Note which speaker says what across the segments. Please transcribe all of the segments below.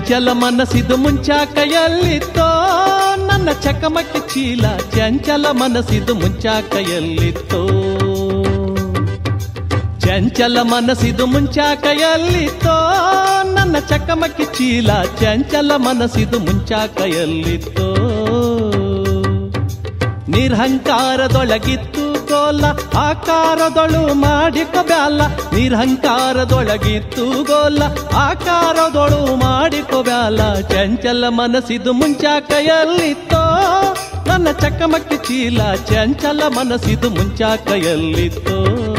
Speaker 1: ಚಂಚಲ ಮನಸ್ಸಿದು ಮುಂಚಾಕೈಯಲ್ಲಿತ್ತೋ ನನ್ನ ಚಕಮಕಿ ಚೀಲ ಚಂಚಲ ಮನಸ್ಸಿದು ಮುಂಚಾಕೈಯಲ್ಲಿತ್ತೋ ಚಂಚಲ ಮನಸ್ಸಿದು ಮುಂಚಾಕೈಯಲ್ಲಿತ್ತೋ ನನ್ನ ಚಕಮಕಿ ಚೀಲ ಚಂಚಲ ಮನಸ್ಸಿದು ಮುಂಚಾಕೈಯಲ್ಲಿತ್ತೋ ನಿರ್ಹಂಕಾರದೊಳಗಿತ್ತು ಗೋಲ ಆಕಾರದೊಳು ಮಾಡಿಕೊಬ್ಯಾಲ ನಿರ್ಹಂಕಾರದೊಳಗಿತ್ತು ಗೋಲ ಆಕಾರದೊಳು ಮಾಡಿಕೊಬ್ಯಾಲ ಚಂಚಲ ಮನಸ್ಸಿದು ಮುಂಚಾಕೈಯಲ್ಲಿತ್ತೋ ನನ್ನ ಚಕಮಕಿ ಚೀಲ ಚಂಚಲ ಮನಸ್ಸಿದು ಮುಂಚಾಕೈಯಲ್ಲಿತ್ತೋ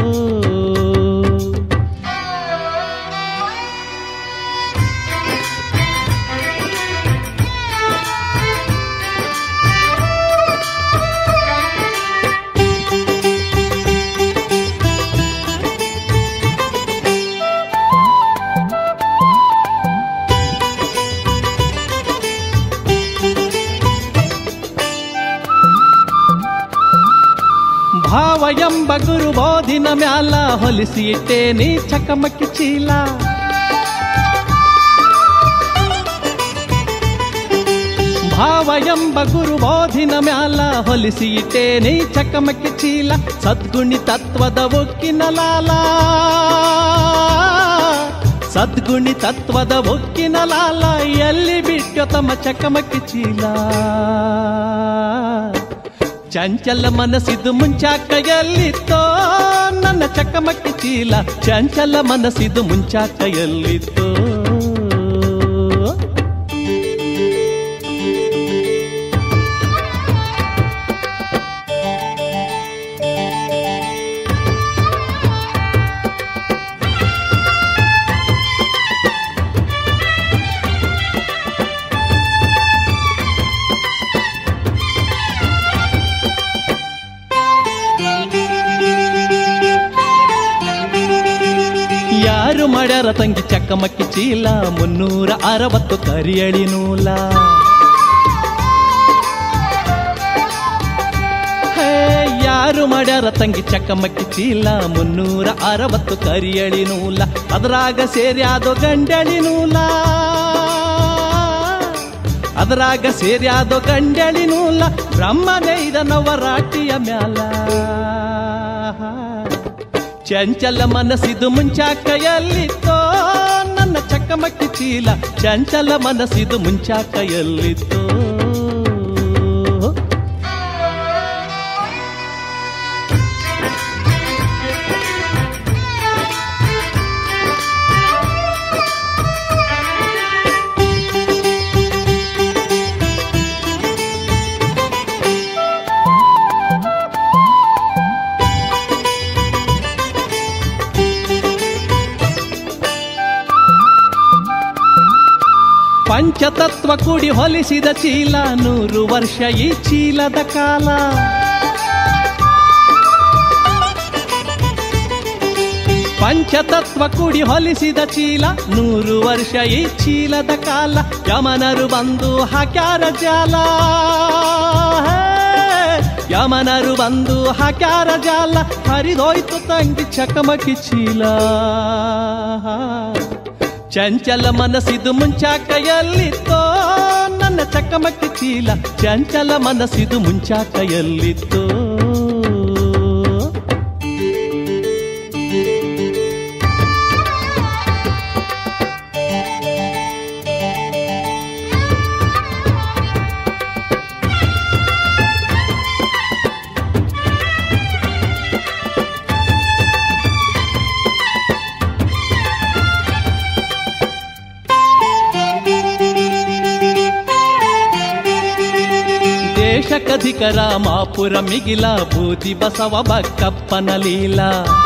Speaker 1: ಭಾವ ಎಂಬ ಗುರು ಬೋಧಿನ ಮ್ಯಾಲ ಹೊಲಿಸಿ ಇಟ್ಟೇನಿ ಚಕಮಕಿ ಚೀಲ ಭಾವ ಎಂಬ ಗುರು ಬೋಧಿನ ಮ್ಯಾಲ ಹೊಲಿಸಿ ಇಟ್ಟೇನಿ ಚಕಮಕಿ ಚೀಲ ಸದ್ಗುಣಿ ತತ್ವದ ಒಕ್ಕಿನ ಲಾಲ ಸದ್ಗುಣಿ ತತ್ವದ ಒಕ್ಕಿನ ಲಾಲ ಎಲ್ಲಿ ಬಿಟ್ಟು ತಮ್ಮ ಚಕಮಕಿ ಚೀಲ ಚಂಚಲ ಮನಸ್ಸಿದು ಮುಂಚಾಕೈಯಲ್ಲಿತ್ತೋ ನನ್ನ ಚಕಮಕಿ ಚೀಲ ಚಂಚಲ ಮನಸ್ಸಿದು ಮುಂಚಾಕೈಯಲ್ಲಿತ್ತೋ ಯಾರು ಮಾಡ್ಯಾರ ತಂಗಿ ಚಕ್ಕಮಕ್ಕಿ ಚೀಲ ಮುನ್ನೂರ ಅರವತ್ತು ಕರಿಯಳಿ ನೂಲ ಹೇ, ಯಾರು ಮಾಡ್ಯಾರ ತಂಗಿ ಚಕ್ಕಮಕ್ಕಿ ಚೀಲ ಮುನ್ನೂರ ಅರವತ್ತು ಕರಿಯಳಿ ನೂಲ ಅದ್ರಾಗ ಸೇರ್ಯಾದೋ ಗಂಡಳಿ ನೂಲ ಅದ್ರಾಗ ಸೇರ್ಯಾದೋ ಗಂಡಳಿ ನೂಲ ಬ್ರಹ್ಮನೈದ ನವರಾಟಿಯ ಮ್ಯಾಲ ಚಂಚಲ ಮನಸ್ಸಿದು ಮುಂಚಾಕೈಯಲ್ಲಿತ್ತೋ ನನ್ನ ಚಕ್ಕಮಕ್ಕಿ ಚೀಲ ಚಂಚಲ ಮನಸ್ಸಿದು ಮುಂಚಾಕೈಯಲ್ಲಿತ್ತೋ ಪಂಚತತ್ವ ಕೂಡಿ ಹೊಲಿಸಿದ ಚೀಲ ನೂರು ವರ್ಷ ಈ ಚೀಲದ ಕಾಲ ಪಂಚತತ್ವ ಕೂಡಿ ಹೊಲಿಸಿದ ಚೀಲ ನೂರು ವರ್ಷ ಈ ಚೀಲದ ಕಾಲ ಯಮನರು ಬಂದು ಹಾಕ್ಯಾರ ಜಾಲ ಹೇ, ಯಮನರು ಬಂದು ಹಾಕ್ಯಾರ ಜಾಲ ಹರಿದೋಯ್ತು ತಂಗಿ ಚಕಮಕಿ ಚೀಲ ಚಂಚಲ ಮನಸ್ಸಿದು ಮುಂಚಾಕೈಯಲ್ಲಿತ್ತೋ ನನ್ನ ಚಕಮಕಿ ಚೀಲ ಚಂಚಲ ಮನಸ್ಸಿದು ಮುಂಚಾಕೈಯಲ್ಲಿತ್ತೋ ದೇಶಕಧಿಕರ ಮಾಪುರ ಮಿಗಿಲ ಬೂದಿ ಬಸವ ಬಕ್ಕಪ್ಪನ ಲೀಲ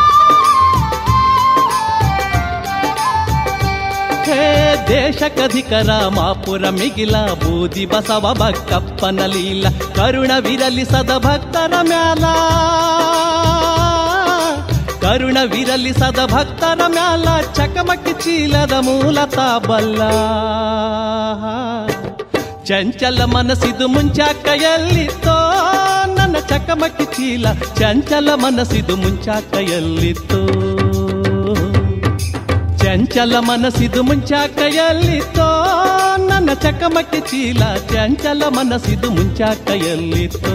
Speaker 1: ಹೇ ದೇಶಕಧಿಕರ ಮಾಪುರ ಮಿಗಿಲ ಬೂದಿ ಬಸವ ಬಕ್ಕಪ್ಪನ ಲೀಲ ಕರುಣವಿರಲಿ ಸದ ಭಕ್ತರ ಮ್ಯಾಲ ಕರುಣವಿರಲಿ ಸದ ಭಕ್ತರ ಮ್ಯಾಲ ಚಕಮಕಿ ಚೀಲದ ಮೂಲತ ಬಲ್ಲ ಚಂಚಲ ಮನಸ್ಸಿದು ಮುಂಚಾಕೈಯಲ್ಲಿತ್ತೋ ನನ್ನ ಚಕಮಕಿ ಚೀಲ ಚಂಚಲ ಮನಸ್ಸಿದು ಮುಂಚಾಕೈಯಲ್ಲಿತ್ತೋ ಚಂಚಲ ಮನಸ್ಸಿದು ಮುಂಚಾಕ ಎಲ್ಲಿತ್ತೋ ನನ್ನ ಚಕಮಕಿ ಚೀಲ ಚಂಚಲ ಮನಸ್ಸಿದು ಮುಂಚಾಕ ಎಲ್ಲಿತ್ತೋ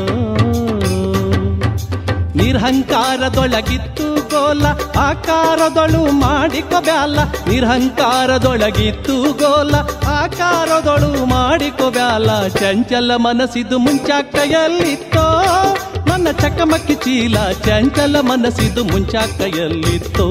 Speaker 1: ನಿರ್ಹಂಕಾರದೊಳಗಿತ್ತು ಗೋಲ ಆಕಾರದೊಳು ಮಾಡಿಕೊ ಬ್ಯಾಲ ನಿರ್ಹಂಕಾರದೊಳಗಿತ್ತು ಗೋಲ ಆಕಾರದೊಳು ಮಾಡಿಕೊ ಬ್ಯಾಲ ಚಂಚಲ ಮನಸ್ಸಿದು ಮುಂಚಾಕ ಎಲ್ಲಿತ್ತೋ ನನ್ನ ಚಕಮಕಿ ಚೀಲ ಚಂಚಲ ಮನಸ್ಸಿದು ಮುಂಚಾಕ ಎಲ್ಲಿತ್ತೋ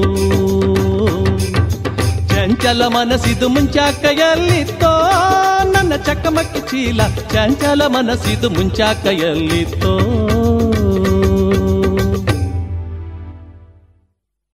Speaker 1: ಚಂಚಲ ಮನಸ್ಸಿದು ಮುಂಚಾಕ ಎಲ್ಲಿತ್ತೋ ನನ್ನ ಚಕಮಕಿ ಚೀಲ ಚಂಚಲ ಮನಸ್ಸಿದು ಮುಂಚಾಕ ಎಲ್ಲಿತ್ತೋ